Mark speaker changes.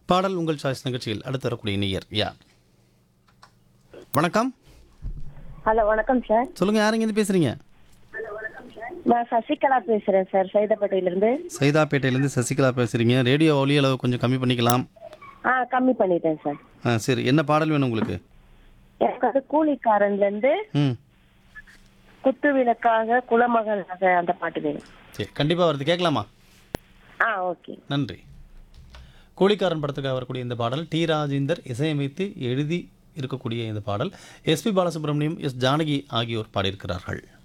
Speaker 1: பாடல் உங்கள் சாய்ஸ் நிகழ்ச்சியில் அடுத்து வரக்கூடிய நேயர் யார் வணக்கம்
Speaker 2: ஹலோ வணக்கம் சார்
Speaker 1: சொல்லுங்க யாருங்க இருந்து பேசுறீங்க
Speaker 2: நான் சசிகலா பேசுறேன் சார் சைதாப்பேட்டையிலிருந்து
Speaker 1: சைதாப்பேட்டையிலேருந்து சசிகலா பேசுறீங்க ரேடியோ ஒலி அளவு கொஞ்சம் கம்மி பண்ணிக்கலாம்
Speaker 2: ஆ கம்மி பண்ணிட்டேன் சார்
Speaker 1: ஆ சரி என்ன பாடல் வேணும் உங்களுக்கு
Speaker 2: எனக்கு வந்து கூலிக்காரன்ல இருந்து
Speaker 1: ம்
Speaker 2: குத்து விளக்காக குலமகனாக அந்த பாட்டு வேணும்
Speaker 1: சரி கண்டிப்பாக வருது கேட்கலாமா
Speaker 2: ஆ ஓகே
Speaker 1: நன்றி கூலிக்காரன் படத்துக்காக வரக்கூடிய இந்த பாடல் டி ராஜேந்தர் இசையமைத்து எழுதி இருக்கக்கூடிய இந்த பாடல் எஸ்பி பாலசுப்ரமணியம் எஸ் ஜானகி ஆகியோர் பாடியிருக்கிறார்கள்